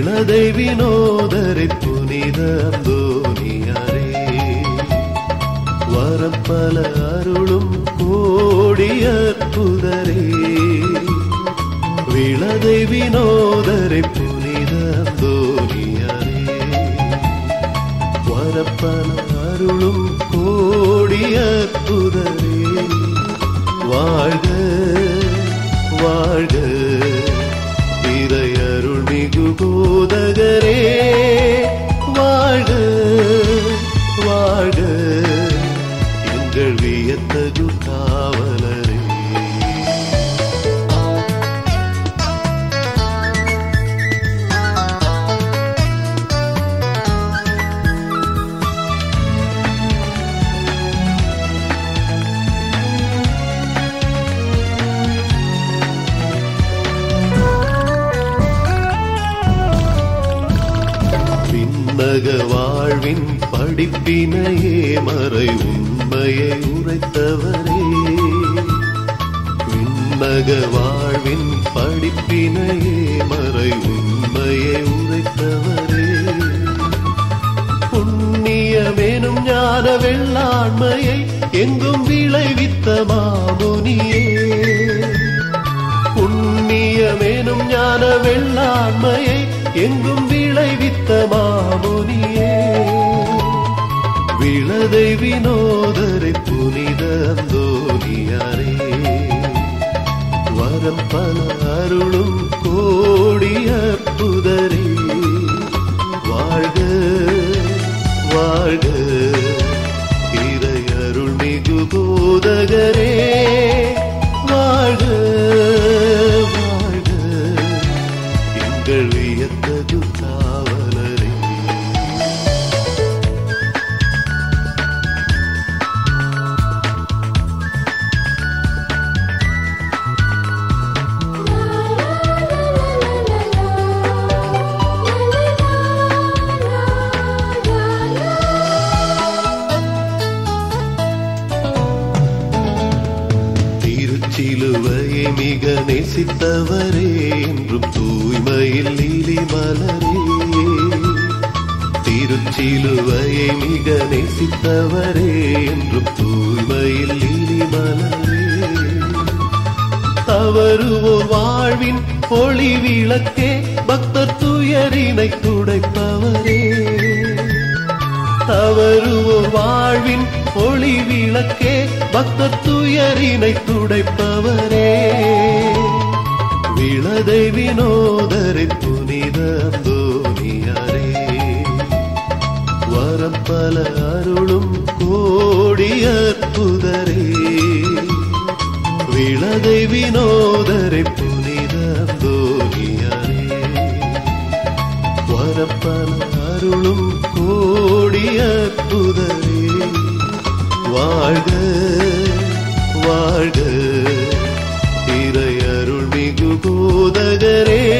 விளதை வினோதரை புனித அந்தோனியாரே வரம் பல அருளும் கோடி அற்புதரே விளதை வினோதரை புனித அந்தோனியாரே வரப்பல அருளும் கோடி அற்புதரே வாழ்க வாழ்க இறையருள் மிகு போதகரே வாழ்க வாழ்க எங்கள் வியத்தகு காவலரே விண்ணக வாழ்வின் படிப்பினையே மறை உண்மையை உரைத்தவரே விண்ணக வாழ்வின் படிப்பினையே மறை உண்மையை உரைத்தவரே புண்ணியமேனும் ஞான வெள்ளாண்மையை எங்கும் விளைவித்த மாமுனியே புண்ணியமேனும் ஞான வெள்ளாண்மையை எங்கும் விளைவித்த மாமுனியே விளதை வினோதரை புனித அந்தோனியாரே வரம் பல அருளும் கோடி அற்புதரே வாழ்க வாழ்க இறை அருள் மிகு போதகரே வாழ்க வாழ்க எங்கள் வியத்தகு காவலரே திருச்சிலுவையை மிக நேசித்தவரே என்றும் தூய்மையில் நீலி மலரே திருச்சிலுவையை மிக நேசித்தவரே என்றும் தூய்மையில் நீலி மலரே தவறுவோர் வாழ்வின் ஒளி விளக்கே பக்தர் துயரினை துடைப்பவரே தவறுவோர் வாழ்வின் ஒளி விளக்கே பக்தர் துயரினை துடைப்பவரே விளதை வினோதரை புனித அந்தோனியாரே வரம் பல அருளும் கோடி அற்புதரே விளதை வினோதரை புனித அந்தோனியாரே வரப்பல அருளும் கோடி அற்புதரே வாழ்க வாழ்க இறை அருள் மிகு போதகரே